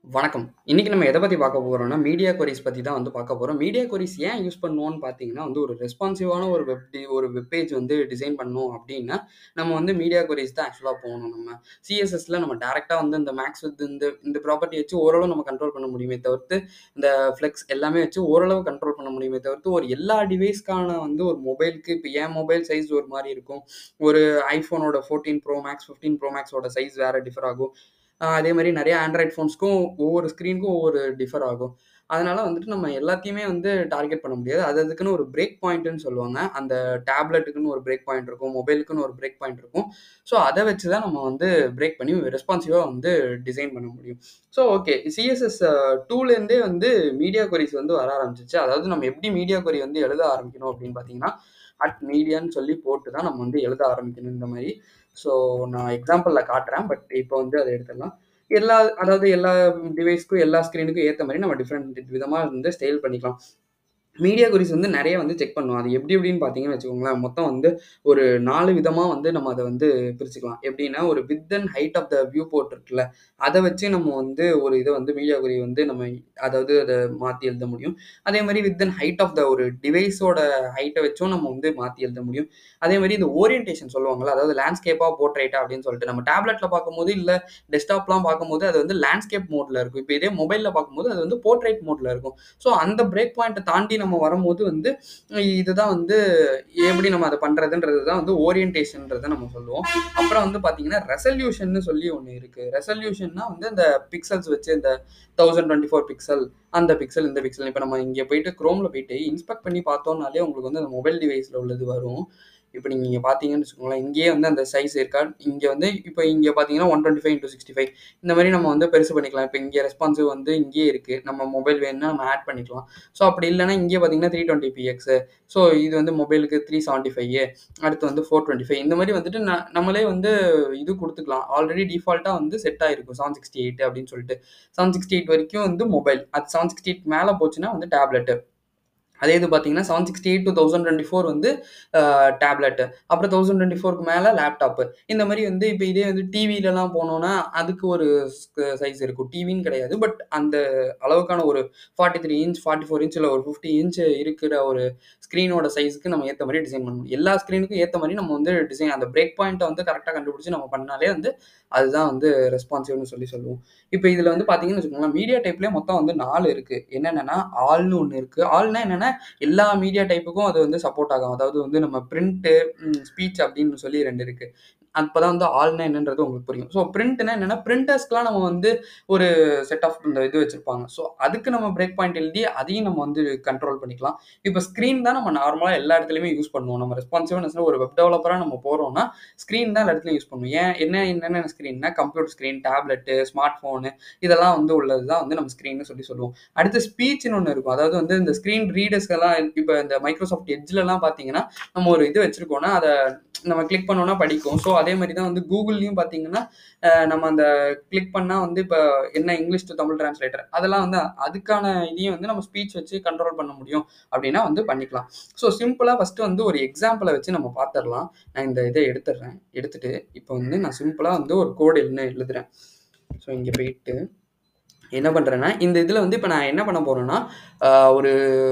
வணக்கம். இன்னைக்கு நம்ம எத பத்தி பார்க்க போறோம்னா, மீடியா கொரீஸ் பத்தி தான் வந்து பார்க்க போறோம். மீடியா கொரீஸ் ஏன் யூஸ் பண்ணுவோம்னு பார்த்தீங்கன்னா, வந்து ஒரு ரெஸ்பான்சிவான ஒரு வெப் டி ஒரு வெப் பேஜ் வந்து டிசைன் பண்ணணும் அப்டின்னா, நம்ம வந்து மீடியா கொரீஸ் தான் ஆக்சுவலா போணும் நம்ம. சிஎஸ்எஸ்ல நம்ம டைரக்ட்டா வந்து இந்த மேக்ஸ் வித் இந்த இந்த ப்ராப்பர்ட்டி வச்சு ஓரளவு நம்ம கண்ட்ரோல் பண்ண முடியுமே தவிர்த்து, இந்த ஃப்ளெக்ஸ் எல்லாமே வச்சு ஓரளவு கண்ட்ரோல் பண்ண முடியுமே தவிர்த்து, ஒரு எல்லா டிவைஸ்க்கான வந்து ஒரு மொபைலுக்கு இப்ப என் மொபைல் சைஸ் ஒரு மாரி இருக்கும். ஒரு iPhoneஓட 14 ப்ரோ மேக்ஸ், 15 ப்ரோ மேக்ஸோட சைஸ் வேற டிஃபர் ஆகும். அ அதே மாரி நெறைய ஆண்ட்ராய்ட் ஃபோன்ஸ்க்கும் ஒவ்வொரு ஸ்க்ரீனுக்கும் ஒவ்வொரு டிஃபர் ஆகும். அதனால வந்துட்டு நம்ம எல்லாத்தையுமே வந்து டார்கெட் பண்ண முடியாது. அது அதுக்குன்னு ஒரு பிரேக் பாயிண்ட்ன்னு சொல்லுவாங்க. அந்த டேப்லெட்டுக்குன்னு ஒரு பிரேக் பாயிண்ட் இருக்கும். மொபைலுக்குன்னு ஒரு பிரேக் பாயிண்ட் இருக்கும். ஸோ அத வச்சு தான் நம்ம வந்து பிரேக் பண்ணி ரெஸ்பான்சிவா வந்து டிசைன் பண்ண முடியும். So okay. சிஎஸ்எஸ் 2லேருந்தே வந்து மீடியா கொரீஸ் வந்து வர ஆரம்பிச்சுருச்சு. அதாவது நம்ம எப்படி மீடியா கொரி வந்து எழுத ஆரம்பிக்கணும் அப்டின்னு பார்த்தீங்கன்னா, அட் மீடியான்னு சொல்லி போட்டு தான் நம்ம வந்து எழுத ஆரம்பிக்கணும் இந்த மாரி. ஸோ நான் எக்ஸாம்பிள்ல காட்டுறேன். பட் இப்ப வந்து அத எடுத்துடலாம். எல்லா அதாவது எல்லா டிவைஸ்க்கும், எல்லா ஸ்க்ரீனுக்கும் ஏத்த மாரி நம்ம டிஃபரெண்ட் விதமா வந்து ஸ்டைல் பண்ணிக்கலாம். மீடியா கொரீஸ் வந்து நெறைய வந்து செக் பண்ணும். அது எப்டி எப்டின்னு பார்த்தீங்கன்னு வச்சுக்கோங்களேன், மொத்தம் வந்து ஒரு 4 விதமா வந்து நம்ம அத வந்து பிரிச்சுக்கலாம். எப்டின்னா, ஒரு width and height of the viewport இருக்குல்ல, அத வச்சு நம்ம வந்து ஒரு இத வந்து மீடியா கொரி வந்து நம்ம அதாவது அத மாத்தி எழுத முடியும். அதே மாரி width and height of the ஒரு டிவைஸோட ஹைட்ட வச்சும் நம்ம வந்து மாத்தி எழுத முடியும். அதே மாரி இந்த ஓரியன்டேஷன் சொல்லுவாங்கல்ல, அதாவது லேண்ட்ஸ்கேப்பா, போர்ட்ரைட்டா அப்டின்னு சொல்லிட்டு நம்ம டேப்லெட்ல பார்க்கும்போது, இல்ல டெஸ்க்டாப்லாம் பார்க்கும்போது அது வந்து லேண்ட்ஸ்கேப் மோட்ல இருக்கும். இப்ப இதே மொபைல்ல பார்க்கும்போது அது வந்து போர்ட்ரைட் மோட்ல இருக்கும். ஸோ அந்த பிரேக் பாயிண்ட்ட தாண்டி நம்ம வரும்போது வந்து, இதுதான் வந்து எப்படி நம்ம அத பண்றதுன்றது தான் வந்து ஓரியன்டேஷன்றத நம்ம சொல்லுவோம். அப்புறம் வந்து பார்த்தீங்கன்னா, ரெசல்யூஷன்னு சொல்லி ஒண்ணு இருக்கு. ரெசல்யூஷன்னா வந்து இந்த பிக்சல்ஸ் வச்சு இந்த 1024 பிக்சல், அந்த பிக்சல், இந்த பிக்சல் இப்ப நம்ம இங்க போயிட்டு குரோம்ல போயிட்டு இன்ஸ்பெக்ட் பண்ணி பார்த்தோம்னாலே உங்களுக்கு வந்து அந்த மொபைல் டிவைஸ்ல உள்ளது வரும். இப்ப நீங்க இங்க பார்த்தீங்கன்னு வச்சுக்கோங்களேன், இங்கேயே வந்து அந்த சைஸ் இருக்கா, இங்க வந்து இப்ப இங்க பார்த்தீங்கன்னா 125x65 இந்த மாரி நம்ம வந்து பெருசு பண்ணிக்கலாம். இப்ப இங்க ரெஸ்பான்சிவ் வந்து இங்கேயே இருக்கு. நம்ம மொபைல் வேணும்னா நம்ம ஆட் பண்ணிக்கலாம். ஸோ அப்படி இல்லன்னா இங்கேயே பார்த்தீங்கன்னா 320px ஸோ இது வந்து மொபைலுக்கு 375 அடுத்து வந்து 425 இந்த மாரி வந்துட்டு ந நம்மளே வந்து இது குடுத்துக்கலாம். ஆல்ரெடி டிஃபால்ட்டா வந்து செட் ஆயிருக்கும். 768 அப்டின்னு சொல்லிட்டு. 768 வரைக்கும் வந்து மொபைல். அது 768 மேல போச்சுன்னா வந்து டேப்லெட்டு. அதே இது பார்த்தீங்கன்னா, 768 டூ 1024 வந்து அ டேப்லெட். அப்புறம் 1024க்கு மேல லேப்டாப். இந்த மாரி வந்து இப்ப இதே வந்து டிவிலலாம் போனோம்னா, அதுக்கு ஒரு ஸ் சைஸ் இருக்கும். டிவின்னு கிடையாது. பட் அந்த அளவுக்கான ஒரு 43 இன்ச், 44 இன்ச் இல்ல ஒரு 50 இன்ச் இருக்கிற ஒரு ஸ்க்ரீனோட சைஸ்க்கு நம்ம ஏத்த மாரி டிசைன் பண்ண முடியும். எல்லா ஸ்க்ரீனுக்கும் ஏத்த மாரி நம்ம வந்து டிசைன் அந்த பிரேக் பாயிண்ட்ட வந்து கரெக்ட்டா கண்டுபிடிச்சு நம்ம பண்ணாலே வந்து, அதுதான் வந்து ரெஸ்பான்சிவ்ன்னு சொல்லி சொல்லுவோம். இப்ப இதுல வந்து பார்த்தீங்கன்னு வச்சுக்கோங்களேன், மீடியா டைப்லயே மொத்தம் வந்து 4 இருக்கு. என்னென்னன்னா, ஆல்ன்னு ஒண்ணு இருக்கு. ஆல்னா என்னன்னா, எல்லா மீடியா டைப்புக்கும் அது வந்து சப்போர்ட் ஆகும். அதாவது வந்து நம்ம பிரிண்ட், ம் ஸ்பீச் அப்டின்னு சொல்லி 2 இருக்கு. அப்பதான் வந்து ஆல்னா என்னன்றது உங்களுக்கு புரியும். ஸோ பிரிண்ட்னா என்னன்னா, பிரிண்டர்ஸ்க்குலாம் நம்ம வந்து ஒரு செட் ஆஃப் இந்த இது வச்சிருப்பாங்க. ஸோ அதுக்கு நம்ம பிரேக் பாயிண்ட் எழுதி அதையும் நம்ம வந்து கண்ட்ரோல் பண்ணிக்கலாம். இப்ப ஸ்க்ரீன் தான் நம்ம நார்மலா எல்லா இடத்துலயுமே யூஸ் பண்ணுவோம். நம்ம ரெஸ்பான்சிவ்னஸ்ல ஒரு வெப் டெவலப்பரா நம்ம போறோம்னா, ஸ்க்ரீன் தான் எல்லா இடத்துலயும் யூஸ் பண்ணுவோம். ஏன் என்ன என்னென்ன ஸ்க்ரீன்னா, computer screen, tablet, smartphone இதெல்லாம் வந்து உள்ளது தான் வந்து நம்ம ஸ்க்ரீன்னு சொல்லி சொல்லுவோம். அடுத்து ஸ்பீச்ன்னு ஒண்ணு இருக்கும். அதாவது வந்து இந்த ஸ்க்ரீன் ரீடர்ஸ்க்கெல்லாம் இப்ப இந்த மைக்ரோசாஃப்ட் எட்ஜ்லலாம் பார்த்தீங்கன்னா, நம்ம ஒரு இது வச்சிருக்கோம்னா, அத நம்ம கிளிக் பண்ணோம்னா படிக்கும். ஸோ அதே மாரி தான் வந்து கூகுள்லயும் பார்த்தீங்கன்னா, அ நம்ம அந்த கிளிக் பண்ணா வந்து இப்ப என்ன இங்கிலீஷ் டூ தமிழ் டிரான்ஸ்லேட்டர் அதெல்லாம் வந்து அதுக்கான இதையும் வந்து நம்ம ஸ்பீச் வச்சு கண்ட்ரோல் பண்ண முடியும் அப்டின்னா வந்து பண்ணிக்கலாம். ஸோ சிம்பிளா ஃபர்ஸ்ட்டு வந்து ஒரு எக்ஸாம்பிள வச்சு நம்ம பார்த்துரலாம். நான் இந்த இத எடுத்துடுறேன். எடுத்துட்டு இப்ப வந்து நான் சிம்பிளா வந்து ஒரு கோட் என்ன எழுதுறேன். ஸோ இங்க போயிட்டு என்ன பண்றேன்னா, இந்த இதுல வந்து இப்ப நான் என்ன பண்ண போறேன்னா, அ ஒரு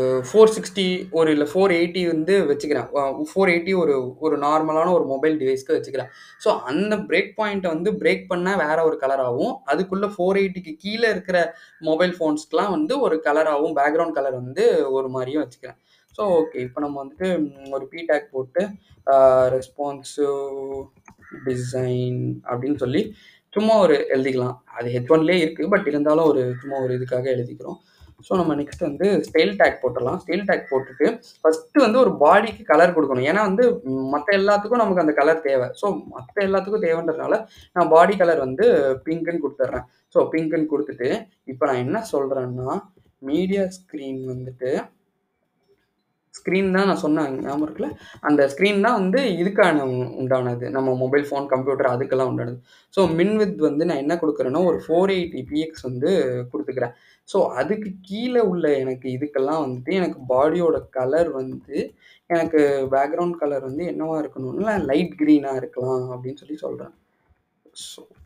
460 ஒரு இல்ல 480 வந்து வச்சுக்கிறேன். அ 480 ஒரு ஒரு நார்மலான ஒரு மொபைல் டிவைஸ்க்கு வச்சுக்கிறேன். ஸோ அந்த பிரேக் பாயிண்ட்ட வந்து பிரேக் பண்ணா வேற ஒரு கலராவும், அதுக்குள்ள 480க்கு கீழ இருக்கிற மொபைல் ஃபோன்ஸ்க்குலாம் வந்து ஒரு கலராவும், பேக்கிரவுண்ட் கலர் வந்து ஒரு மாரியும் வச்சுக்கிறேன். So okay. இப்ப நம்ம வந்துட்டு ஒரு பி டாக் போட்டு அ ரெஸ்பான்சிவ் டிசைன் அப்டின்னு சொல்லி சும்மா ஒரு எழுதிக்கலாம். அது ஹெச்1லயே இருக்கு. பட் இருந்தாலும் ஒரு சும்மா ஒரு இதுக்காக எழுதிக்கிறோம். ஸோ நம்ம நெக்ஸ்ட் வந்து ஸ்டைல் டாக் போட்டுறலாம். ஸ்டைல் டாக் போட்டுட்டு ஃபர்ஸ்ட்டு வந்து ஒரு பாடிக்கு கலர் குடுக்கணும். ஏன்னா வந்து மத்த எல்லாத்துக்கும் நமக்கு அந்த கலர் தேவ. ஸோ மத்த எல்லாத்துக்கும் தேவன்றதுனால, நான் பாடி கலர் வந்து பிங்க்ன்னு குடுத்துடுறேன். ஸோ பிங்க்ன்னு குடுத்துட்டு, இப்ப நான் என்ன சொல்றேன்னா, மீடியா ஸ்க்ரீன் வந்துட்டு ஸ்க்ரீன் தான் நான் சொன்னேன் ஞாபகம் இருக்குல்ல? அந்த ஸ்க்ரீன் தான் வந்து இதுக்கான உண்டானது. நம்ம மொபைல் ஃபோன், கம்ப்யூட்டர் அதுக்கெல்லாம் உண்டானது. ஸோ மின் விட்த் வந்து நான் என்ன குடுக்குறேன்னா, ஒரு 480px வந்து குடுத்துக்கிறேன். ஸோ அதுக்கு கீழ உள்ள எனக்கு இதுக்கெல்லாம் வந்துட்டு எனக்கு பாடியோட கலர் வந்து எனக்கு பேக்கிரவுண்ட் கலர் வந்து என்னவா இருக்கணும்னா, லைட் கிரீனா இருக்கலாம் அப்டின்னு சொல்லி சொல்றேன். ஸோ ஸோ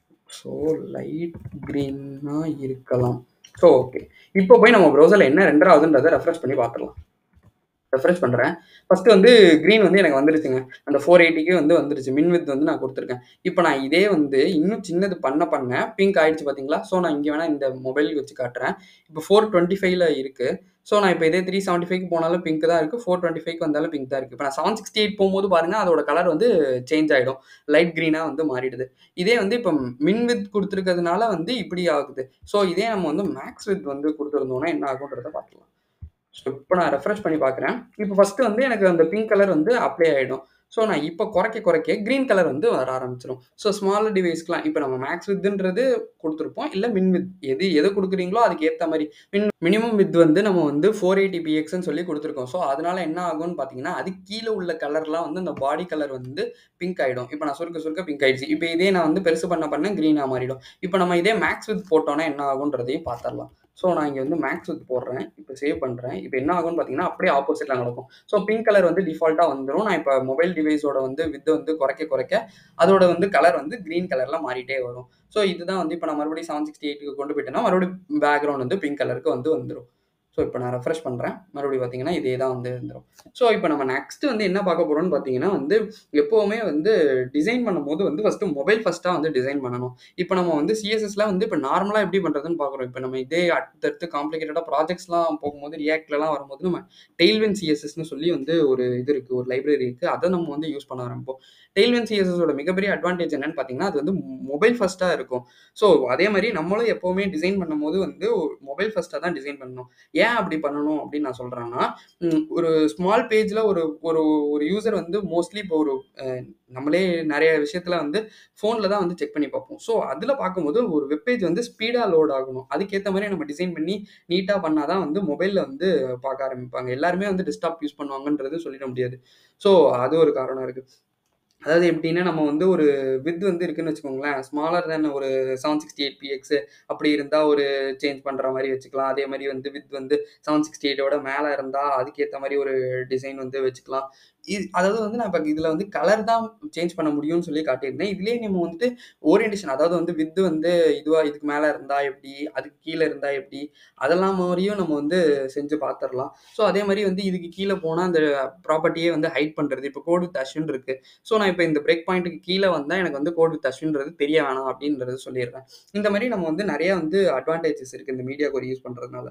ஸோ லைட் க்ரீனா இருக்கலாம் ஸோ ஓகே இப்போ போய் நம்ம ப்ரௌசரில் என்ன ரெண்டர் ஆகுதுன்றதை ரெஃப்ரெஷ் பண்ணி பார்த்துடலாம் ரெஃப்ரெஷ் பண்ணுறேன் ஃபஸ்ட்டு வந்து க்ரீன் வந்து எனக்கு வந்துருச்சுங்க அந்த ஃபோர் எயிட்டிக்கு வந்து வந்துருச்சு மின் வித் வந்து நான் கொடுத்துருக்கேன் இப்போ நான் இதே வந்து இன்னும் சின்னது பண்ண பண்ண பிங்க் ஆயிடுச்சு பார்த்தீங்களா ஸோ நான் இங்கே வேணால் இந்த மொபைல் வச்சு காட்டுறேன் இப்போ ஃபோர் டுவெண்ட்டி ஃபைவ்ல இருக்குது ஸோ நான் இப்போ இதே த்ரீ செவன்ட்டி ஃபைவ் போனாலும் பிங்க் தான் இருக்குது ஃபோர் டுவெண்ட்டி ஃபைவ் வந்தாலும் பிங்க் தான் இருக்குது இப்போ நான் செவன் சிக்ஸ்டி எயிட் போகும்போது பாருங்கள் அதோட கலர் வந்து சேஞ்ச் ஆகிடும் லைட் க்ரீனாக வந்து மாறிடுது இதே வந்து இப்போ மின் வித் கொடுத்துருக்கிறதுனால வந்து இப்படி ஆகுது ஸோ இதே நம்ம வந்து மேக்ஸ் வித் வந்து கொடுத்துருந்தோம்னா என்ன ஆகுன்றதை பார்க்கலாம் ஸோ இப்போ நான் ரெஃப்ரெஷ் பண்ணி பார்க்குறேன் இப்போ ஃபஸ்ட்டு வந்து எனக்கு அந்த பிங்க் கலர் வந்து அப்ளை ஆகிடும் ஸோ நான் இப்போ குறைக்க குறைக்க க்ரீன் கலர் வந்து வர ஆரம்பிச்சிடும் ஸோ ஸ்மால் டிவைஸ்க்குலாம் இப்போ நம்ம மேக்ஸ் வித்துன்றது கொடுத்துருப்போம் இல்லை மின் வித் எது எது கொடுக்குறீங்களோ அதுக்கு ஏற்ற மாதிரி மின் மினிமம் வித் வந்து நம்ம வந்து ஃபோர் எயிட்டி பிஎக்ஸ்ன்னு சொல்லி கொடுத்துருக்கோம் ஸோ அதனால என்ன ஆகும்னு பார்த்தீங்கன்னா அது கீழே உள்ள கலர்லாம் வந்து அந்த பாடி கலர் வந்து பிங்க் ஆகிடும் இப்போ நான் சுருக்க சுருக்க பிங்க் ஆயிடுச்சு இப்போ இதே நான் வந்து பெருசு பண்ண பண்ண க்ரீனாக மாறிடும் இப்போ நம்ம இதே மேக்ஸ் வித் போட்டோன்னா என்ன ஆகுன்றதையும் பார்த்துடலாம் ஸோ நான் இங்கே வந்து மேக்ஸ் வித் போடுறேன் இப்போ சேவ் பண்ணுறேன் இப்போ என்ன ஆகும்னு பார்த்தீங்கன்னா அப்படியே ஆப்போசிட்டில் நடக்கும் ஸோ பிங்க் கலர் வந்து டிஃபால்ட்டாக வந்துடும் நான் இப்போ மொபைல் டிவைஸோட வந்து வித்தை வந்து குறைக்க குறைக்க அதோட வந்து கலர் வந்து க்ரீன் கலரில் மாறிட்டே வரும் ஸோ இதுதான் வந்து இப்போ நான் மறுபடியும் செவன் சிக்ஸ்டி எயிட்டுக்கு கொண்டு போயிட்டேன்னா மறுபடியும் பேக்ரவுண்ட் வந்து பிங்க் கலருக்கு வந்து வந்துடும் ஸோ இப்போ நான் ரெஃப்ரெஷ் பண்ணுறேன் மறுபடியும் பார்த்தீங்கன்னா இதே தான் வந்து வந்துடும் ஸோ இப்போ நம்ம நெக்ஸ்ட்டு வந்து என்ன பார்க்க போகிறோம்னு பார்த்தீங்கன்னா வந்து எப்போவுமே வந்து டிசைன் பண்ணும்போது வந்து ஃபஸ்ட்டு மொபைல் ஃபஸ்ட்டாக வந்து டிசைன் பண்ணணும் இப்போ நம்ம வந்து சிஎஸ்எஸ்ல வந்து இப்போ நார்மலாக எப்படி பண்ணுறதுன்னு பார்க்குறோம் இப்போ நம்ம இதே அடுத்தடுத்து காம்ப்ளிகேட்டடாக ப்ராஜெக்ட்ஸ்லாம் போகும்போது ரியாக்ட்லலாம் வரும்போது நம்ம டெய்ல்வின் சிஎஸ்எஸ்னு சொல்லி வந்து ஒரு இது இருக்குது ஒரு லைப்ரரி இருக்குது அதை நம்ம வந்து யூஸ் பண்ண ஆரம்பிப்போம் டெய்ல்வின் சிஎஸ்எஸோட மிகப்பெரிய அட்வான்டேஜ் என்னன்னு பார்த்தீங்கன்னா அது வந்து மொபைல் ஃபஸ்ட்டாக இருக்கும் ஸோ அதே மாதிரி நம்மளும் எப்போவுமே டிசைன் பண்ணும்போது வந்து மொபைல் ஃபஸ்ட்டாக தான் டிசைன் பண்ணணும் ஏன் அப்படி பண்ணணும் அப்படின்னு நான் சொல்கிறேன்னா ஒரு ஸ்மால் பேஜில் ஒரு ஒரு ஒரு யூசர் வந்து மோஸ்ட்லி இப்போ ஒரு நம்மளே நிறைய விஷயத்தில் வந்து ஃபோனில் தான் வந்து செக் பண்ணி பார்ப்போம் ஸோ அதில் பார்க்கும்போது ஒரு வெப்பேஜ் வந்து ஸ்பீடாக லோட் ஆகணும் அதுக்கேற்ற மாதிரி நம்ம டிசைன் பண்ணி நீட்டாக பண்ணால் தான் வந்து மொபைலில் வந்து பார்க்க ஆரம்பிப்பாங்க எல்லாருமே வந்து டெஸ்க்டாப் யூஸ் பண்ணுவாங்கன்றது சொல்லிட முடியாது ஸோ அது ஒரு காரணம் இருக்குது அதாவது எப்படின்னா நம்ம வந்து ஒரு வித் வந்து இருக்குன்னு வச்சுக்கோங்களேன் ஸ்மாலர் தென் ஒரு செவன் சிக்ஸ்டி எயிட் பிஎக்ஸ் அப்படி இருந்தால் ஒரு சேஞ்ச் பண்ணுற மாதிரி வச்சுக்கலாம் அதே மாதிரி வந்து வித் வந்து செவன் சிக்ஸ்டி எயிட்டோட மேலே இருந்தால் அதுக்கேற்ற மாதிரி ஒரு டிசைன் வந்து வச்சுக்கலாம் இது அதாவது வந்து நான் இப்போ இதில் வந்து கலர் தான் சேஞ்ச் பண்ண முடியும்னு சொல்லி காட்டியிருந்தேன் இதுலேயே நம்ம வந்துட்டு ஓரியன்டேஷன் அதாவது வந்து வித்து வந்து இதுவாக இதுக்கு மேலே இருந்தால் எப்படி அதுக்கு கீழே இருந்தால் எப்படி அதெல்லாம் மாதிரியும் நம்ம வந்து செஞ்சு பார்த்துடலாம் ஸோ அதே மாதிரி வந்து இதுக்கு கீழே போனால் அந்த ப்ராப்பர்ட்டியே வந்து ஹைட் பண்ணுறது இப்போ கோட் வித் அஸ்வின் இருக்குது ஸோ நான் இப்போ இந்த பிரேக் பாயிண்ட்டுக்கு கீழே வந்தால் எனக்கு வந்து கோட் வித் அஸ்வின்றது தெரிய வேணாம் அப்படின்றது சொல்லிடுறேன் இந்த மாதிரி நம்ம வந்து நிறைய வந்து அட்வான்டேஜஸ் இருக்குது இந்த மீடியா கோரி யூஸ் பண்ணுறதுனால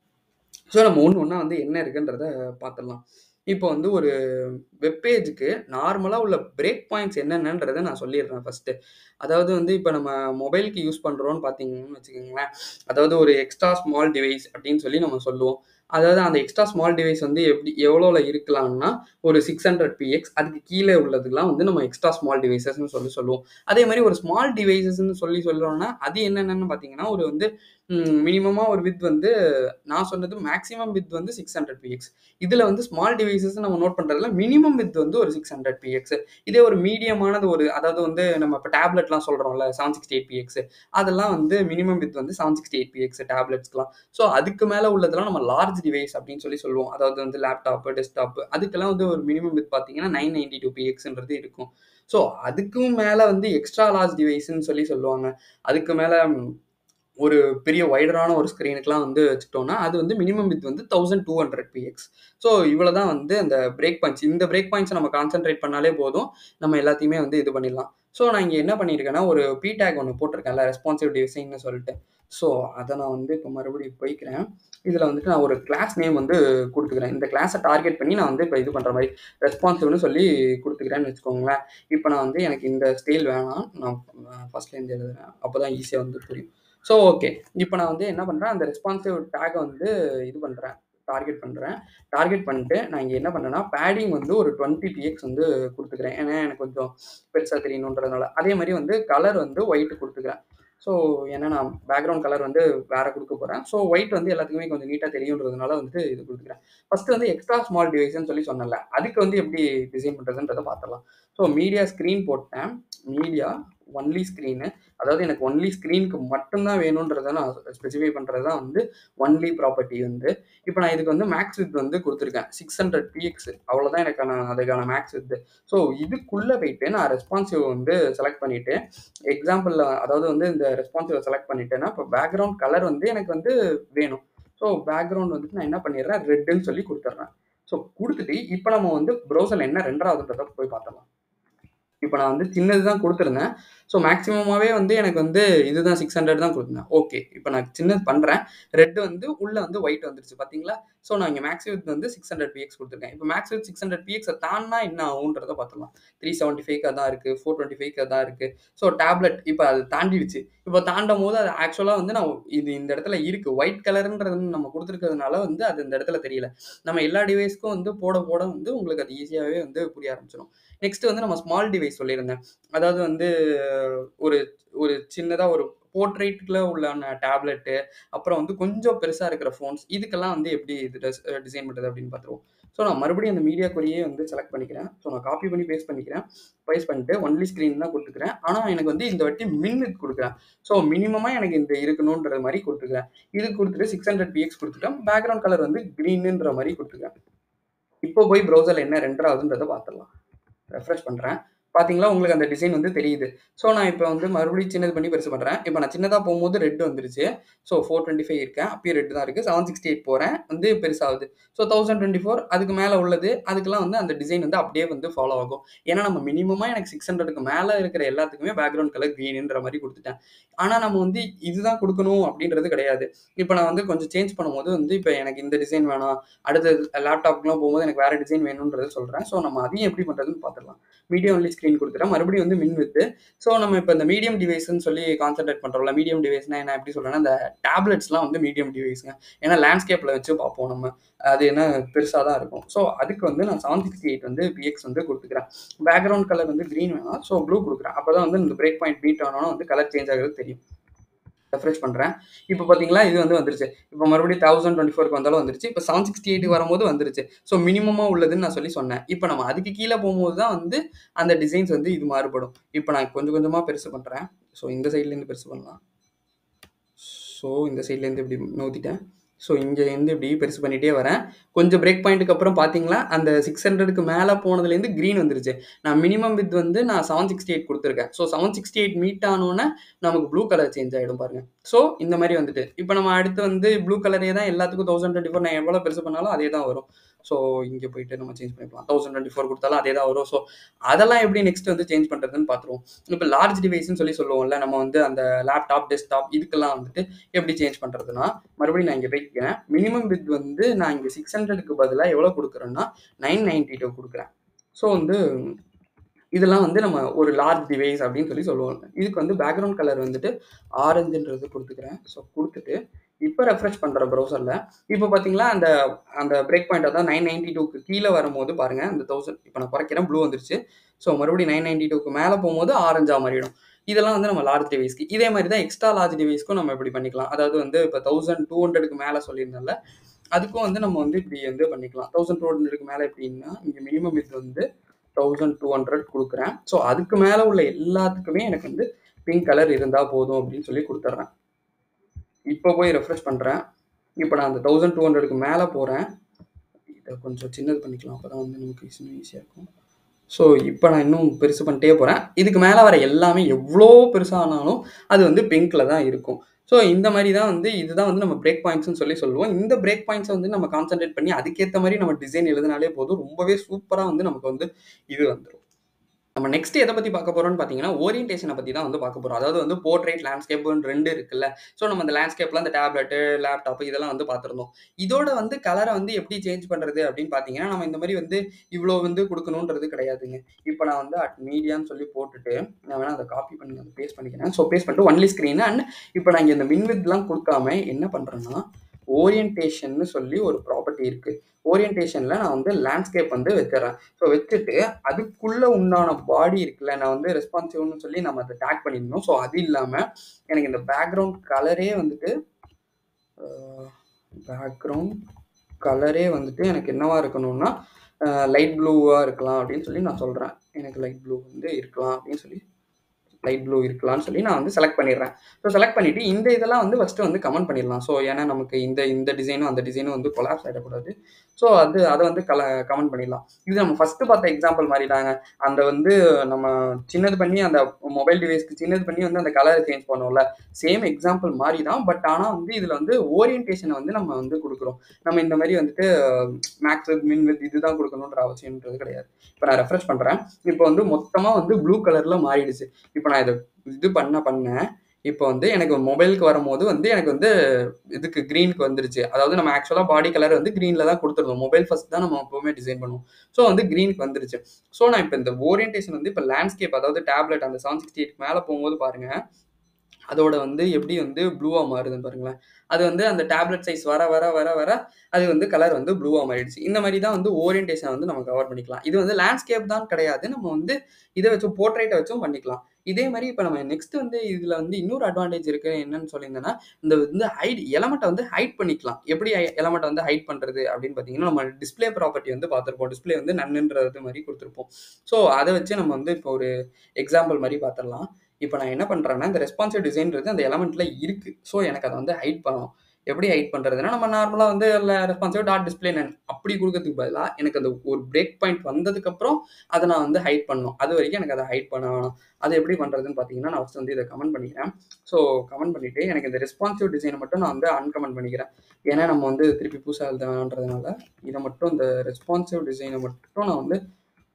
ஸோ நம்ம ஒன்று ஒன்றா வந்து என்ன இருக்குன்றத பார்த்துடலாம் இப்போ வந்து ஒரு வெப்பேஜுக்கு நார்மலாக உள்ள பிரேக் பாயிண்ட்ஸ் என்னென்னன்றதை நான் சொல்லிடுறேன் ஃபஸ்ட்டு அதாவது வந்து இப்போ நம்ம மொபைலுக்கு யூஸ் பண்ணுறோன்னு பார்த்தீங்கன்னு வச்சுக்கோங்களேன் அதாவது ஒரு எக்ஸ்ட்ரா ஸ்மால் டிவைஸ் அப்படின்னு சொல்லி நம்ம சொல்லுவோம் அதாவது அந்த எக்ஸ்ட்ரா ஸ்மால் டிவைஸ் வந்து எப்படி எவ்வளோவில் இருக்கலாம்னா ஒரு சிக்ஸ் ஹண்ட்ரட் பிஎக்ஸ் அதுக்கு கீழே உள்ளதுலாம் வந்து நம்ம எக்ஸ்ட்ரா ஸ்மால் டிவைசஸ்னு சொல்லி சொல்லுவோம் அதே மாதிரி ஒரு ஸ்மால் டிவைசஸ்ன்னு சொல்லி சொல்கிறோம்னா அது என்னென்னு பார்த்தீங்கன்னா ஒரு வந்து மினிமமாக ஒரு வித் வந்து நான் சொன்னது மேக்ஸிமம் வித் வந்து சிக்ஸ் ஹண்ட்ரட் பிஎக்ஸ் இதில் வந்து ஸ்மால் டிவைசஸ் நம்ம நோட் பண்ணுறதுல மினிமம் வித் வந்து ஒரு சிக்ஸ் ஹண்ட்ரட் பிஎக்ஸ் இதே ஒரு மீடியமானது ஒரு அதாவது வந்து நம்ம இப்போ டேப்லெட்லாம் சொல்கிறோம்ல செவன் சிக்ஸ்டி எயிட் பிஎக்ஸ் அதெல்லாம் வந்து மினிமம் வித் வந்து செவன் சிக்ஸ்டி எயிட் பிஎக்ஸ் டேப்லெட்ஸ்க்குலாம் ஸோ அதுக்கு மேலே உள்ளதெல்லாம் நம்ம லார்ஜ் டிவைஸ் அப்படின்னு சொல்லி சொல்லுவோம் அதாவது வந்து லேப்டாப்பு டெஸ்க்டாப்பு அதுக்கெல்லாம் வந்து ஒரு மினிமம் வித் பார்த்தீங்கன்னா நைன் நைன்டி டூ பிஎக்ஸ்ன்றது இருக்கும் ஸோ அதுக்கும் மேலே வந்து எக்ஸ்ட்ரா லார்ஜ் டிவைஸ்ன்னு சொல்லி சொல்லுவாங்க அதுக்கு மேலே ஒரு பெரிய வைடரான ஒரு ஸ்க்ரீனுக்குலாம் வந்து வச்சுக்கிட்டோம்னா அது வந்து மினிமம் வித் வந்து thousand two hundred px so இவ்வளோ தான் வந்து அந்த பிரேக் பாயிண்ட்ஸ் இந்த பிரேக் பாயிண்ட்ஸை நம்ம கான்சென்ட்ரேட் பண்ணாலே போதும் நம்ம எல்லாத்தையுமே வந்து இது பண்ணிடலாம் ஸோ நான் இங்கே என்ன பண்ணியிருக்கேன்னா ஒரு பி டேக் ஒன்று போட்டிருக்கேன்ல ரெஸ்பான்சிவ் டிசைன்னு சொல்லிட்டு ஸோ அதை நான் வந்து இப்போ மறுபடியும் போய்க்கிறேன் இதில் வந்துட்டு நான் ஒரு கிளாஸ் நேம் வந்து கொடுத்துக்கிறேன் இந்த கிளாஸை டார்கெட் பண்ணி நான் வந்து இப்போ இது பண்ணுற மாதிரி ரெஸ்பான்சிவ்னு சொல்லி கொடுத்துக்கிறேன்னு வச்சுக்கோங்களேன் இப்போ நான் வந்து எனக்கு இந்த ஸ்டைல் வேணாம் நான் ஃபஸ்ட்லேருந்து எழுதுறேன் அப்போ தான் ஈஸியாக வந்து புரியும் ஸோ ஓகே இப்போ நான் வந்து என்ன பண்ணுறேன் அந்த ரெஸ்பான்சிவ் டேக்கை வந்து இது பண்ணுறேன் டார்கெட் பண்ணுறேன் டார்கெட் பண்ணிட்டு நான் இங்கே என்ன பண்ணுறேன்னா பேடிங் வந்து ஒரு டுவெண்ட்டி பிஎக்ஸ் வந்து கொடுத்துக்கிறேன் ஏன்னா எனக்கு கொஞ்சம் பெருசாக தெரியணுன்றதுனால அதே மாதிரி வந்து கலர் வந்து ஒயிட்டு கொடுத்துக்கிறேன் ஸோ ஏன்னா நான் பேக்ரவுண்ட் கலர் வந்து வேறு கொடுக்க போகிறேன் ஸோ ஒயிட் வந்து எல்லாத்துக்குமே கொஞ்சம் நீட்டாக தெரியுன்றதுனால வந்துட்டு இது கொடுத்துக்கிறேன் ஃபஸ்ட்டு வந்து எக்ஸ்ட்ரா ஸ்மால் டிவைஸ்ன்னு சொல்லி சொன்னல அதுக்கு வந்து எப்படி டிசைன் பண்ணுறதுன்றதை பார்த்துடலாம் ஸோ மீடியா ஸ்க்ரீன் போட்டேன் மீடியா ஒன்லி ஸ்க்ரீனு அதாவது எனக்கு ஒன்லி ஸ்க்ரீனுக்கு மட்டும்தான் வேணுன்றத நான் ஸ்பெசிஃபை பண்ணுறது தான் வந்து ஒன்லி ப்ராப்பர்ட்டி வந்து இப்போ நான் இதுக்கு வந்து மேக்ஸ் வித் வந்து கொடுத்துருக்கேன் சிக்ஸ் ஹண்ட்ரட் பிஎக்ஸ் அவ்வளோதான் எனக்கான அதுக்கான மேக்ஸ் வித் ஸோ இதுக்குள்ளே போயிட்டு நான் ரெஸ்பான்சிவ் வந்து செலக்ட் பண்ணிவிட்டு எக்ஸாம்பிளில் அதாவது வந்து இந்த ரெஸ்பான்சிவை செலக்ட் பண்ணிட்டேன்னா இப்போ பேக்ரவுண்ட் கலர் வந்து எனக்கு வந்து வேணும் ஸோ பேக்ரவுண்ட் வந்துட்டு நான் என்ன பண்ணிடுறேன் ரெட்டுன்னு சொல்லி கொடுத்துட்றேன் ஸோ கொடுத்துட்டு இப்போ நம்ம வந்து ப்ரௌசரில் என்ன ரெண்டராகுதுன்றத போய் பார்த்தலாம் இப்போ நான் வந்து சின்னது தான் கொடுத்துருந்தேன் ஸோ மேக்ஸிமமாகவே வந்து எனக்கு வந்து இதுதான் சிக்ஸ் ஹண்ட்ரட் தான் கொடுத்துருந்தேன் ஓகே இப்போ நான் சின்னது பண்ணுறேன் ரெட் வந்து உள்ளே வந்து ஒயிட் வந்துருச்சு பார்த்தீங்களா ஸோ நான் இங்கே மேக்ஸ் வித் வந்து சிக்ஸ் ஹண்ட்ரட் பிஎக்ஸ் கொடுத்துருக்கேன் இப்போ மேக்ஸ் வித் சிக்ஸ் ஹண்ட்ரட் பிஎக்ஸை தாண்டா என்ன ஆகுன்றத பார்த்துலாம் த்ரீ செவன்ட்டி ஃபைவ்க்கு தான் இருக்குது ஃபோர் டுவெண்ட்டி ஃபைவ்க்கு தான் இருக்குது ஸோ டேப்லெட் இப்போ அது தாண்டிடுச்சு இப்போ தாண்டும் போது அது ஆக்சுவலாக வந்து நான் இது இந்த இடத்துல இருக்குது ஒயிட் கலருன்றது நம்ம கொடுத்துருக்கிறதுனால வந்து அது இந்த இடத்துல தெரியல நம்ம எல்லா டிவைஸ்க்கும் வந்து போட போட வந்து உங்களுக்கு அது ஈஸியாகவே வந்து புரிய ஆரம்பிச்சிடும் நெக்ஸ்ட் வந்து நம்ம ஸ்மால் டிவைஸ் சொல்லியிருந்தேன் அதாவது வந்து ஒரு ஒரு சின்னதாக ஒரு போர்ட்ரேட்டில் உள்ளான டேப்லெட்டு அப்புறம் வந்து கொஞ்சம் பெருசாக இருக்கிற ஃபோன்ஸ் இதுக்கெல்லாம் வந்து எப்படி இது டிசைன் பண்ணுறது அப்படின்னு பார்த்துருவோம் ஸோ நான் மறுபடியும் அந்த மீடியா கொரியே வந்து செலக்ட் பண்ணிக்கிறேன் ஸோ நான் காப்பி பண்ணி பேஸ்ட் பண்ணிக்கிறேன் பேஸ்ட் பண்ணிட்டு ஒன்லி ஸ்க்ரீன் தான் கொடுத்துக்கிறேன் ஆனால் எனக்கு வந்து இந்த வாட்டி மின்னுக்கு கொடுக்குறேன் ஸோ மினிமமாக எனக்கு இந்த இருக்கணுன்ற மாதிரி கொடுத்துக்கிறேன் இது கொடுத்துட்டு சிக்ஸ் ஹண்ட்ரட் பிஎக்ஸ் கொடுத்துட்டேன் பேக்ரவுண்ட் கலர் வந்து க்ரீனுன்ற மாதிரி கொடுத்துக்கிறேன் இப்போ போய் ப்ரௌசரில் என்ன ரெண்டர் ஆகுதுன்றதை பார்த்துடலாம் ரெஃப்ரெஷ் பண்ணுறேன் பார்த்தீங்களா உங்களுக்கு அந்த டிசைன் வந்து தெரியுது ஸோ நான் இப்போ வந்து மறுபடியும் சின்னது பண்ணி பெருசு பண்ணுறேன் இப்போ நான் சின்னதாக போகும்போது ரெட் வந்துருச்சு ஸோ ஃபோர் டுவெண்ட்டி ஃபைவ் இருக்கேன் அப்பயும் ரெட் தான் இருக்குது செவன் சிக்ஸ்டி எயிட் போகிறேன் வந்து பெருசாகுது ஸோ தௌசண்ட் டுவெண்ட்டி ஃபோர் அதுக்கு மேலே உள்ளது அதுக்கெல்லாம் வந்து அந்த டிசைன் வந்து அப்படியே வந்து ஃபாலோ ஆகும் ஏன்னா நம்ம மினிமமாக எனக்கு சிக்ஸ் ஹண்ட்ரடுக்கு மேலே இருக்கிற எல்லாத்துக்குமே பேக்ரவுண்ட் கலர் க்ரீனுன்ற மாதிரி கொடுத்துட்டேன் ஆனால் நம்ம வந்து இதுதான் கொடுக்கணும் அப்படின்றது கிடையாது இப்போ நான் வந்து கொஞ்சம் சேஞ்ச் பண்ணும்போது வந்து இப்போ எனக்கு இந்த டிசைன் வேணாம் அடுத்த லேப்டாப்க்குலாம் போகும்போது எனக்கு வேறு டிசைன் வேணுன்றது சொல்கிறேன் ஸோ நம்ம அதையும் எப்படி பண்ணுறதுன்னு பார்த்துடலாம் மீடியம் ஒன்லி ஸ்க்ரீன் கொடுத்துட்டேன் மறுபடியும் வந்து மின் வித்து ஸோ நம்ம இப்போ இந்த மீடியம் டிவைஸ்னு சொல்லி கான்சென்ட்ரேட் பண்ணுறோம்ல மீடியம் டிவைஸ்னா என்ன எப்படி சொல்கிறேன்னா இந்த டேப்லெட்ஸ்லாம் வந்து மீடியம் டிவைஸுங்க ஏன்னா லேண்ட்ஸ்கேப்பில் வச்சு பார்ப்போம் நம்ம அது என்ன பெருசாக தான் இருக்கும் ஸோ அதுக்கு வந்து நான் செவன் சிக்ஸ்டி எயிட் வந்து பிஎக்ஸ் வந்து கொடுத்துக்கிறேன் பேக்ரவுண்ட் கலர் வந்து க்ரீன் வேணும் ஸோ ப்ளூ கொடுக்குறேன் அப்போ தான் வந்து இந்த பிரேக் பாயிண்ட் மீட் ஆனோன்னா வந்து கலர் சேஞ்ச் ஆகிறது தெரியும் ரெஃப்ரெஷ் பண்ணுறேன் இப்போ பார்த்தீங்களா இது வந்து வந்துருச்சு இப்போ மறுபடியும் தௌசண்ட் டுவெண்ட்டி ஃபோருக்கு வந்தாலும் வந்துருச்சு இப்போ செவன் சிக்ஸ்டி எயிட் வரும்போது வந்துருச்சு ஸோ மினிமமாக உள்ளதுன்னு நான் சொல்லி சொன்னேன் இப்போ நம்ம அதுக்கு கீழே போகும்போது தான் வந்து அந்த டிசைன்ஸ் வந்து இது மாறுபடும் இப்போ நான் கொஞ்சம் கொஞ்சமாக பெருசு பண்ணுறேன் ஸோ இந்த சைட்லேருந்து பெருசு பண்ணலாம் ஸோ இந்த சைட்லேருந்து இப்படி நோத்திட்டேன் ஸோ இங்கேருந்து இப்படி பெருசு பண்ணிகிட்டே வரேன் கொஞ்சம் பிரேக் பாயிண்ட்டுக்கு அப்புறம் பார்த்தீங்களா அந்த சிக்ஸ் ஹண்ட்ரடுக்கு மேலே போனதுலேருந்து க்ரீன் வந்துருச்சு நான் மினிமம் வித் வந்து நான் செவன் சிக்ஸ்டி எயிட் கொடுத்துருக்கேன் so seven sixty eight meet ஆனோன்னே நமக்கு ப்ளூ கலர் சேஞ்ச் ஆகிடும் பாருங்க ஸோ இந்த மாதிரி வந்துட்டு இப்போ நம்ம அடுத்து வந்து ப்ளூ கலரே தான் எல்லாத்துக்கும் தௌசண்ட் டுவெண்ட்டி ஃபோர் நான் எவ்வளோ பெருசு பண்ணாலும் அதே தான் வரும் ஸோ இங்கே போயிட்டு நம்ம சேஞ்ச் பண்ணிக்கலாம் தௌசண்ட் டுவெண்ட்டி ஃபோர் கொடுத்தாலும் அதே தான் வரும் ஸோ அதெல்லாம் எப்படி நெக்ஸ்ட் வந்து சேஞ்ச் பண்ணுறதுன்னு பார்த்துருவோம் இப்போ லார்ஜ் டிவைஸ்னு சொல்லி சொல்லுவோம்ல நம்ம வந்து அந்த லேப்டாப் டெஸ்க்டாப் இதுக்கெல்லாம் வந்துட்டு எப்படி சேஞ்ச் பண்ணுறதுனா மறுபடியும் நான் இங்கே போய்க்கிறேன் மினிமம் வித் வந்து நான் இங்கே சிக்ஸ் ஹண்ட்ரடுக்கு பதிலாக எவ்வளோ கொடுக்குறேன்னா நைன் நைன்டி டூ கொடுக்குறேன் ஸோ வந்து இதெல்லாம் வந்து நம்ம ஒரு லார்ஜ் டிவைஸ் அப்படின்னு சொல்லி சொல்லுவோம் இதுக்கு வந்து பேக்ரவுண்ட் கலர் வந்துட்டு ஆரஞ்சுன்றது கொடுத்துக்கிறேன் ஸோ கொடுத்துட்டு இப்போ ரெஃப்ரெஷ் பண்ணுற ப்ரௌசரில் இப்போ பார்த்தீங்களா அந்த அந்த பிரேக் பாயிண்ட் அதான் நைன் நைன்டி டூக்கு கீழே வரும்போது பாருங்கள் அந்த தௌசண்ட் இப்போ நான் குறைக்கிறேன் ப்ளூ வந்துருச்சு ஸோ மறுபடியும் நைன் நைன்டி டூக்கு மேலே போகும்போது ஆரஞ்சாக மாறிடும் இதெல்லாம் வந்து நம்ம லார்ஜ் டிவைஸ்க்கு இதே மாதிரி தான் எக்ஸ்ட்ரா லார்ஜ் டிவைஸ்க்கும் நம்ம இப்படி பண்ணிக்கலாம் அதாவது வந்து இப்போ தௌசண்ட் டூ ஹண்ட்ரடுக்கு மேலே சொல்லியிருந்தோம்ல அதுக்கும் வந்து நம்ம வந்து இப்படி வந்து பண்ணிக்கலாம் தௌசண்ட் டூ ஹண்ட்ரடுக்கு மேலே எப்படின்னா இங்கே மினிமம் இது வந்து தௌசண்ட் டூ ஹண்ட்ரட் கொடுக்குறேன் ஸோ அதுக்கு மேலே உள்ள எல்லாத்துக்குமே எனக்கு வந்து பிங்க் கலர் இருந்தால் போதும் அப்படின்னு சொல்லி கொடுத்துட்றேன் இப்போ போய் ரெஃப்ரெஷ் பண்ணுறேன் இப்போ நான் அந்த தௌசண்ட் டூ ஹண்ட்ரடுக்கு மேலே போகிறேன் இதை கொஞ்சம் சின்னது பண்ணிக்கலாம் அப்போ தான் வந்து நமக்கு இன்னும் ஈஸியாக இருக்கும் ஸோ இப்போ நான் இன்னும் பெருசு பண்ணிட்டே போகிறேன் இதுக்கு மேலே வர எல்லாமே எவ்வளோ பெருசானாலும் அது வந்து பிங்க்கில் தான் இருக்கும் ஸோ இந்த மாதிரி தான் வந்து இதுதான் வந்து நம்ம பிரேக் பாயிண்ட்ஸ்னு சொல்லி சொல்லுவோம் இந்த பிரேக் பாயிண்ட்ஸை வந்து நம்ம கான்சென்ட்ரேட் பண்ணி அதுக்கேற்ற மாதிரி நம்ம டிசைன் எழுதினாலே போதும் ரொம்பவே சூப்பராக வந்து நமக்கு வந்து இது வந்துடும் நம்ம நெக்ஸ்ட் எதை பற்றி பார்க்க போகிறோம்னு பார்த்தீங்கன்னா ஓரியன்டேஷனை பற்றி தான் வந்து பார்க்க போகிறோம் அதாவது வந்து போர்ட்ரேட் லேண்ட்ஸ்கேப்னு ரெண்டு இருக்குல்ல ஸோ நம்ம அந்த லேண்ட்ஸ்கேப்பில் அந்த டேப்லெட்டு லேப்டாப் இதெல்லாம் வந்து பார்த்துருந்தோம் இதோட வந்து கலரை வந்து எப்படி சேஞ்ச் பண்ணுறது அப்படின்னு பார்த்தீங்கன்னா நம்ம இந்த மாதிரி வந்து இவ்வளோ வந்து கொடுக்கணுன்றது கிடையாதுங்க இப்போ நான் வந்து அட் மீடியான்னு சொல்லி போட்டுட்டு நான் வேணால் அதை காப்பி பண்ணி அதை பேஸ்ட் பண்ணிக்கிறேன் ஸோ பேஸ்ட் பண்ணிட்டு ஒன்லி ஸ்க்ரீன் அண்ட் இப்போ நான் இங்கே இந்த மின்வித்லாம் கொடுக்காம என்ன பண்ணுறேன்னா ஓரியன்டேஷன்னு சொல்லி ஒரு ப்ராப்பர்ட்டி இருக்குது ஓரியன்டேஷனில் நான் வந்து லேண்ட்ஸ்கேப் வந்து வச்சிடறேன் ஸோ வச்சுட்டு அதுக்குள்ளே உண்டான பாடி இருக்குல்ல நான் வந்து ரெஸ்பான்சிவ்னு சொல்லி நம்ம அதை டேக் பண்ணியிருந்தோம் ஸோ அது இல்லாமல் எனக்கு இந்த பேக்ரவுண்ட் கலரே வந்துட்டு பேக்ரவுண்ட் கலரே வந்துட்டு எனக்கு என்னவா இருக்கணும்னா லைட் ப்ளூவாக இருக்கலாம் அப்படின்னு சொல்லி நான் சொல்கிறேன் எனக்கு லைட் ப்ளூ வந்து இருக்கலாம் அப்படின்னு சொல்லி லைட் ப்ளூ இருக்கலாம்னு சொல்லி நான் வந்து செலக்ட் பண்ணிடுறேன் ஸோ செலக்ட் பண்ணிவிட்டு இந்த இதெல்லாம் வந்து ஃபஸ்ட்டு வந்து கமெண்ட் பண்ணிடலாம் ஸோ ஏன்னா நமக்கு இந்த இந்த டிசைனும் அந்த டிசைனும் வந்து கொலாப்ஸ் ஆகிடக்கூடாது ஸோ அது அதை வந்து கல கமெண்ட் பண்ணிடலாம் இது நம்ம ஃபஸ்ட்டு பார்த்த எக்ஸாம்பிள் மாதிரி தாங்க அந்த வந்து நம்ம சின்னது பண்ணி அந்த மொபைல் டிவைஸ்க்கு சின்னது பண்ணி வந்து அந்த கலரை சேஞ்ச் பண்ணுவோம்ல சேம் எக்ஸாம்பிள் மாதிரி தான் பட் ஆனால் வந்து இதில் வந்து ஓரியன்டேஷனை வந்து நம்ம வந்து கொடுக்குறோம் நம்ம இந்த மாதிரி வந்துட்டு மேக்ஸ் வித் மின் வித் இதுதான் கொடுக்கணுன்ற அவசியம்ன்றது கிடையாது இப்போ நான் ரெஃப்ரெஷ் பண்ணுறேன் இப்போ வந்து மொத்தமாக வந்து ப்ளூ கலரில் மாறிடுச்சு இப்போ நான் இதை இது பண்ண பண்ண இப்போ வந்து எனக்கு மொபைலுக்கு வரும்போது வந்து எனக்கு வந்து இதுக்கு க்ரீனுக்கு வந்துருச்சு அதாவது நம்ம ஆக்சுவலாக பாடி கலர் வந்து க்ரீனில் தான் கொடுத்துருந்தோம் மொபைல் ஃபஸ்ட் தான் நம்ம எப்போவுமே டிசைன் பண்ணுவோம் ஸோ வந்து க்ரீனுக்கு வந்துருச்சு ஸோ நான் இப்போ இந்த ஓரியன்டேஷன் வந்து இப்போ லேண்ட்ஸ்கேப் அதாவது டேப்லெட் அந்த செவன் சிக்ஸ்டி எயிட் மேலே போகும்போது பாருங்கள் அதோட வந்து எப்படி வந்து ப்ளூவாக மாறுதுன்னு பாருங்களேன் அது வந்து அந்த டேப்லெட் சைஸ் வர வர வர வர அது வந்து கலர் வந்து ப்ளூவாக மாறிடுச்சு இந்த மாதிரி தான் வந்து ஓரியன்டேஷன் வந்து நம்ம கவர் பண்ணிக்கலாம் இது வந்து லேண்ட்ஸ்கேப் தான் கிடையாது நம்ம வந்து இதை வச்சும் போர்ட்ரேட்டை வச்சும் பண்ணிக்கலாம் இதே மாதிரி இப்போ நம்ம நெக்ஸ்ட் வந்து இதில் வந்து இன்னொரு அட்வான்டேஜ் இருக்கு என்னன்னு சொல்லியிருந்தேன்னா இந்த வந்து ஹைட் எலமெண்ட்டை வந்து ஹைட் பண்ணிக்கலாம் எப்படி எலமெண்ட்டை வந்து ஹைட் பண்ணுறது அப்படின்னு பார்த்தீங்கன்னா நம்ம டிஸ்பிளே ப்ராப்பர்ட்டி வந்து பார்த்துருப்போம் டிஸ்பிளே வந்து நன்னுன்றது மாதிரி கொடுத்துருப்போம் ஸோ அதை வச்சு நம்ம வந்து இப்போ ஒரு எக்ஸாம்பிள் மாதிரி பார்த்துடலாம் இப்போ நான் என்ன பண்ணுறேன்னா இந்த ரெஸ்பான்சிவ் டிசைன்றது அந்த எலமெண்ட்டில் இருக்குது ஸோ எனக்கு அதை வந்து ஹைட் பண்ணணும் எப்படி ஹைட் பண்ணுறதுன்னா நம்ம நார்மலாக வந்து ரெஸ்பான்சிவ் டாட் டிஸ்பிளே நன் அப்படி கொடுக்கறதுக்கு பதிலாக எனக்கு அந்த ஒரு பிரேக் பாயிண்ட் வந்ததுக்கப்புறம் அதை நான் வந்து ஹைட் பண்ணணும் அது வரைக்கும் எனக்கு அதை ஹைட் பண்ண வேணும் அது எப்படி பண்ணுறதுன்னு பார்த்தீங்கன்னா நான் ஃபஸ்ட் வந்து இதை கமெண்ட் பண்ணிக்கிறேன் ஸோ கமெண்ட் பண்ணிவிட்டு எனக்கு இந்த ரெஸ்பான்சிவ் டிசைனை மட்டும் நான் வந்து அன்கமெண்ட் பண்ணிக்கிறேன் ஏன்னா நம்ம வந்து திருப்பி புதுசாக எழுத வேணான்றதுனால இதை மட்டும் இந்த ரெஸ்பான்சிவ் டிசைனை மட்டும் நான் வந்து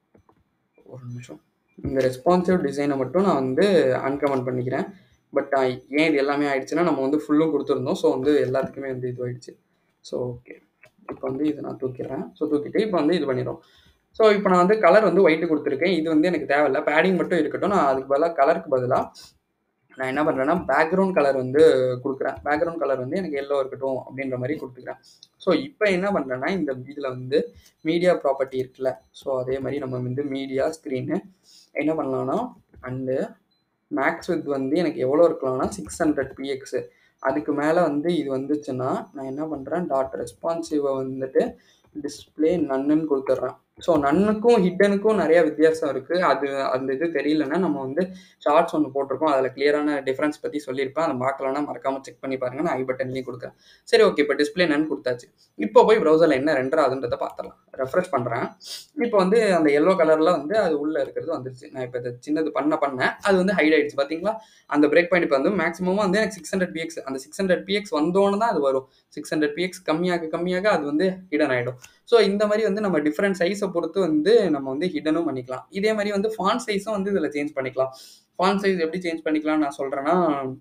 ஒரு நிமிஷம் இந்த ரெஸ்பான்சிவ் டிசைனை மட்டும் நான் வந்து அன்கமெண்ட் பண்ணிக்கிறேன் பட் ஏன் இது எல்லாமே ஆயிடுச்சுன்னா நம்ம வந்து ஃபுல்லும் கொடுத்துருந்தோம் ஸோ வந்து எல்லாத்துக்குமே வந்து இது ஆயிடுச்சு ஸோ ஓகே இப்போ வந்து இதை நான் தூக்கிடுறேன் ஸோ தூக்கிட்டு இப்போ வந்து இது பண்ணிடும் ஸோ இப்போ நான் வந்து கலர் வந்து ஒயிட்டு கொடுத்துருக்கேன் இது வந்து எனக்கு தேவையில்ல பேடிங் மட்டும் இருக்கட்டும் நான் அதுக்கு பதிலாக கலருக்கு பதிலாக நான் என்ன பண்ணுறேன்னா பேக்ரவுண்ட் கலர் வந்து கொடுக்குறேன் பேக்ரவுண்ட் கலர் வந்து எனக்கு எல்லோ இருக்கட்டும் அப்படின்ற மாதிரி கொடுத்துக்கிறேன் ஸோ இப்போ என்ன பண்ணுறேன்னா இந்த இதில் வந்து மீடியா ப்ராப்பர்ட்டி இருக்குல்ல ஸோ அதே மாதிரி நம்ம வந்து மீடியா ஸ்க்ரீனு என்ன பண்ணலாம்னா அண்டு மேக்ஸ் வித் வந்து எனக்கு எவ்வளோ இருக்கலாம்னா சிக்ஸ் ஹண்ட்ரட் பிஎக்ஸு அதுக்கு மேலே வந்து இது வந்துச்சுன்னா நான் என்ன பண்ணுறேன் டாட் ரெஸ்பான்சிவை வந்துட்டு டிஸ்பிளே நன்னுன்னு கொடுத்துட்றேன் ஸோ நன்னுக்கும் ஹிட்டனுக்கும் நிறைய வித்தியாசம் இருக்குது அது அந்த இது தெரியலன்னா நம்ம வந்து ஷார்ட்ஸ் ஒன்று போட்டிருக்கோம் அதில் கிளியரான டிஃப்ரென்ஸ் பற்றி சொல்லியிருப்பேன் அதை பார்க்கலன்னா மறக்காமல் செக் பண்ணி பாருங்கள் நான் ஐ பட்டன்லேயும் கொடுக்குறேன் சரி ஓகே இப்போ டிஸ்பிளே நன் கொடுத்தாச்சு இப்போ போய் ப்ரௌசரில் என்ன ரெண்டர் ஆகுதுன்றதை பார்த்துடலாம் ரெஃப்ரெஷ் பண்ணுறேன் இப்போ வந்து அந்த எல்லோ கலரில் வந்து அது உள்ளே இருக்கிறது வந்துருச்சு நான் இப்போ இதை சின்னது பண்ண பண்ண அது வந்து ஹைட் ஆயிடுச்சு பார்த்தீங்களா அந்த பிரேக் பாயிண்ட் இப்போ வந்து மேக்ஸிமம் வந்து எனக்கு சிக்ஸ் ஹண்ட்ரட் பிஎக்ஸ் அந்த சிக்ஸ் ஹண்ட்ரட் பிஎக்ஸ் வந்தோன்னு தான் அது வரும் சிக்ஸ் ஹண்ட்ரட் பிஎக்ஸ் கம்மியாக கம்மியாக அது வந்து ஹிடன் ஆகிடும் ஸோ இந்த மாதிரி வந்து நம்ம டிஃப்ரெண்ட் சைஸை பொறுத்து வந்து நம்ம வந்து ஹிடனும் பண்ணிக்கலாம் இதே மாதிரி வந்து ஃபான் சைஸும் வந்து இதில் சேஞ்ச் பண்ணிக்கலாம் ஃபான் சைஸ் எப்படி சேஞ்ச் பண்ணிக்கலாம்னு நான் சொல்கிறேன்னா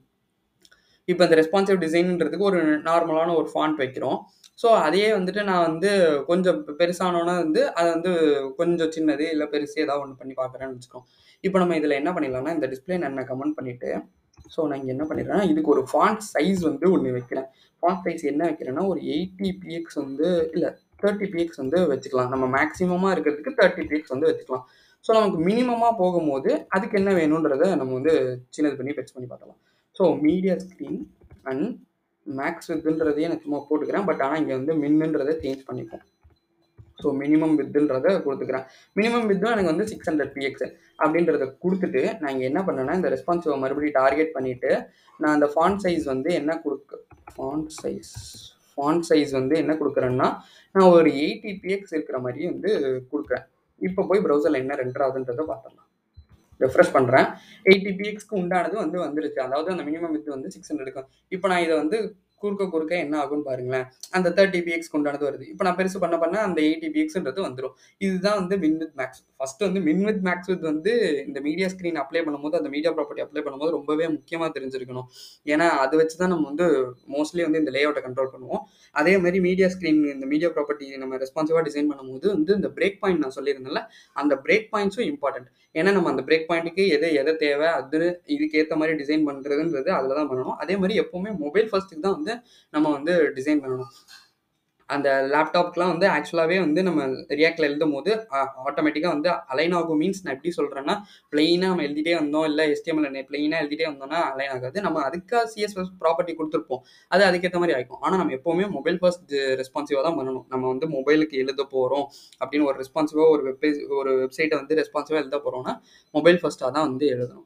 இப்போ இந்த ரெஸ்பான்சிவ் டிசைன்ன்றதுக்கு ஒரு நார்மலான ஒரு ஃபாண்ட் வைக்கிறோம் ஸோ அதையே வந்துட்டு நான் வந்து கொஞ்சம் பெருசானோன்னா வந்து அதை வந்து கொஞ்சம் சின்னது இல்லை பெருசு ஏதாவது ஒன்று பண்ணி பார்க்குறேன்னு வச்சுக்கோம் இப்போ நம்ம இதில் என்ன பண்ணிடலாம்னா இந்த டிஸ்பிளே நான் கமெண்ட் பண்ணிவிட்டு ஸோ நான் இங்கே என்ன பண்ணிடுறேன்னா இதுக்கு ஒரு ஃபாண்ட் சைஸ் வந்து ஒன்று வைக்கிறேன் ஃபாண்ட் சைஸ் என்ன வைக்கிறேன்னா ஒரு எயிட்டி பிஎக்ஸ் வந்து இல்லை தேர்ட்டி பிஎக்ஸ் வந்து வச்சுக்கலாம் நம்ம மேக்ஸிமமாக இருக்கிறதுக்கு தேர்ட்டி பிஎக்ஸ் வந்து வச்சுக்கலாம் ஸோ நமக்கு மினிமமாக போகும்போது அதுக்கு என்ன வேணுன்றதை நம்ம வந்து சின்னது பண்ணி பெச் பண்ணி பார்க்கலாம் so media screen and max வித்துன்றதையே நான் சும்மா போட்டுக்கிறேன் பட் ஆனால் இங்கே வந்து மின்னுன்றதை சேஞ்ச் பண்ணிப்போம் ஸோ மினிமம் வித்துன்றதை கொடுத்துக்கிறேன் மினிமம் வித்தும் எனக்கு வந்து சிக்ஸ் ஹண்ட்ரட் பிஎக்ஸ் அப்படின்றத கொடுத்துட்டு நான் இங்கே என்ன பண்ணேன்னா இந்த ரெஸ்பான்சிவை மறுபடியும் டார்கெட் பண்ணிவிட்டு நான் அந்த ஃபாண்ட் சைஸ் வந்து என்ன கொடுக்க ஃபாண்ட் சைஸ் ஃபாண்ட் சைஸ் வந்து என்ன கொடுக்குறேன்னா நான் ஒரு எயிட்டி பிஎக்ஸ் இருக்கிற மாதிரி வந்து கொடுக்குறேன் இப்போ போய் ப்ரௌசரில் என்ன ரெண்டர் ஆகுதுன்றதை பார்த்துடலாம் ரெஃப்ரெஷ் பண்ணுறேன் எயிட்டி பிஎக்ஸ்க்கு உண்டானது வந்து வந்துருச்சு அதாவது அந்த மினிமம் வித் வந்து சிக்ஸ் ஹண்ட்ரடுக்கு இப்போ நான் இதை வந்து குறுக்க குறுக்க என்ன ஆகும்னு பாருங்களேன் அந்த தேர்ட்டி பிஎக்ஸ் உண்டானது வருது இப்போ நான் பெருசு பண்ண பண்ண அந்த எயிட்டி பிஎக்ஸ்ன்றது வந்துடும் இதுதான் வந்து மின் வித் மேக்ஸ் ஃபர்ஸ்ட் வந்து மின் வித் மேக்ஸ் வித் வந்து இந்த மீடியா ஸ்க்ரீன் அப்ளை பண்ணும்போது அந்த மீடியா ப்ராப்பர்ட்டி அப்ளை பண்ணும்போது ரொம்பவே முக்கியமாக தெரிஞ்சிருக்கணும் ஏன்னா அது வச்சு தான் நம்ம வந்து மோஸ்ட்லி வந்து இந்த லேஅவுட்டை கண்ட்ரோல் பண்ணுவோம் அதே மாதிரி மீடியா ஸ்க்ரீன் இந்த மீடியா ப்ராப்பர்ட்டி நம்ம ரெஸ்பான்சிவாக டிசைன் பண்ணும்போது வந்து இந்த பிரேக் பாயிண்ட் நான் சொல்லியிருந்தேன்ல அந்த பிரேக் பாயிண்ட்ஸும் இம்பார்ட்டன்ட் ஏன்னா நம்ம அந்த பிரேக் பாயிண்ட்டுக்கு எது எதை தேவை அது இதுக்கு ஏற்ற மாதிரி டிசைன் பண்ணுறதுன்றது அதில் தான் பண்ணணும் அதே மாதிரி எப்போவுமே மொபைல் ஃபர்ஸ்ட்டுக்கு தான் வந்து நம்ம வந்து டிசைன் பண்ணணும் அந்த லேப்டாப்க்குலாம் வந்து ஆக்சுவலாகவே வந்து நம்ம ரியாக்டில் எழுதும் போது ஆட்டோமேட்டிக்காக வந்து அலைன் ஆகும் மீன்ஸ் நான் எப்படி சொல்கிறேன்னா பிளெயினாக நம்ம எழுதிட்டே வந்தோம் இல்லை எஸ்டிஎம்எல் பிளெயினாக எழுதிட்டே வந்தோம்னா அலைன் ஆகாது நம்ம அதுக்காக சிஎஸ்எஸ் ப்ராப்பர்ட்டி கொடுத்துருப்போம் அது அதுக்கேற்ற மாதிரி ஆகிக்கும் ஆனால் நம்ம எப்போவுமே மொபைல் ஃபர்ஸ்ட் ரெஸ்பான்சிவாக தான் பண்ணணும் நம்ம வந்து மொபைலுக்கு எழுத போகிறோம் அப்படின்னு ஒரு ரெஸ்பான்சிவாக ஒரு வெப்பேஜ் ஒரு வெப்சைட்டை வந்து ரெஸ்பான்சிவாக எழுத போகிறோம்னா மொபைல் ஃபர்ஸ்ட்டாக தான் வந்து எழுதணும்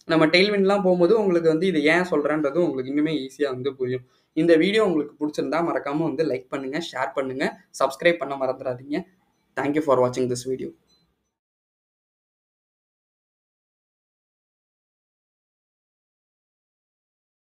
நம்ம டெய்ல்வின்லாம் போகும்போது உங்களுக்கு வந்து இது ஏன் சொல்கிறேன்றது உங்களுக்கு இன்னுமே ஈஸியாக வந்து புரியும் இந்த வீடியோ உங்களுக்கு பிடிச்சிருந்தா மறக்காமல் வந்து லைக் பண்ணுங்கள் ஷேர் பண்ணுங்கள் சப்ஸ்கிரைப் பண்ண மறந்துடாதீங்க தேங்க்யூ ஃபார் வாட்சிங் திஸ் வீடியோ